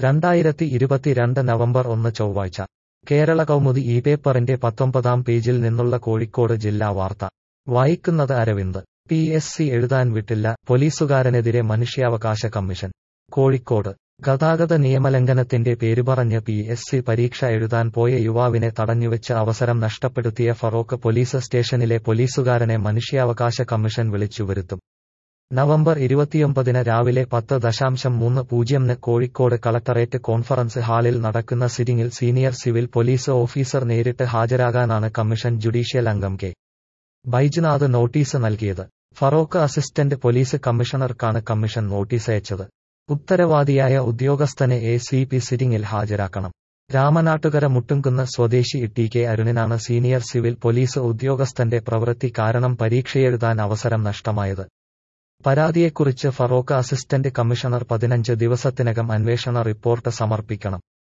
രണ്ടായിരത്തി ഇരുപത്തിരണ്ട് നവംബർ ഒന്ന് ചൊവ്വാഴ്ച കേരള കൗമുദി ഈ പേപ്പറിന്റെ പത്തൊമ്പതാം പേജിൽ നിന്നുള്ള കോഴിക്കോട് ജില്ലാ വാർത്ത വായിക്കുന്നത് അരവിന്ദ് പി എസ് സി എഴുതാൻ വിട്ടില്ല പോലീസുകാരനെതിരെ മനുഷ്യാവകാശ കമ്മീഷൻ കോഴിക്കോട് ഗതാഗത നിയമലംഘനത്തിന്റെ പേരുപറഞ്ഞ് പി എസ് സി പരീക്ഷ എഴുതാൻ പോയ യുവാവിനെ തടഞ്ഞുവെച്ച് അവസരം നഷ്ടപ്പെടുത്തിയ ഫറോക്ക് പോലീസ് സ്റ്റേഷനിലെ പോലീസുകാരനെ മനുഷ്യാവകാശ കമ്മീഷൻ വിളിച്ചുവരുത്തും നവംബർ ഇരുപത്തിയൊമ്പതിന് രാവിലെ പത്ത് ദശാംശം മൂന്ന് പൂജ്യംന് കോഴിക്കോട് കളക്ടറേറ്റ് കോൺഫറൻസ് ഹാളിൽ നടക്കുന്ന സിറ്റിംഗിൽ സീനിയർ സിവിൽ പോലീസ് ഓഫീസർ നേരിട്ട് ഹാജരാകാനാണ് കമ്മീഷൻ ജുഡീഷ്യൽ അംഗം കെ ബൈജുനാഥ് നോട്ടീസ് നൽകിയത് ഫറോക്ക് അസിസ്റ്റന്റ് പോലീസ് കമ്മീഷണർക്കാണ് കമ്മീഷൻ നോട്ടീസ് അയച്ചത് ഉത്തരവാദിയായ ഉദ്യോഗസ്ഥനെ എ സി പി സിറ്റിംഗിൽ ഹാജരാക്കണം രാമനാട്ടുകര മുട്ടുംകുന്ന് സ്വദേശി ടി കെ അരുണിനാണ് സീനിയർ സിവിൽ പോലീസ് ഉദ്യോഗസ്ഥന്റെ പ്രവൃത്തി കാരണം പരീക്ഷയെഴുതാൻ അവസരം നഷ്ടമായത് പരാതിയെക്കുറിച്ച് ഫറോക്ക് അസിസ്റ്റന്റ് കമ്മീഷണർ പതിനഞ്ച് ദിവസത്തിനകം അന്വേഷണ റിപ്പോർട്ട് സമർപ്പിക്കണം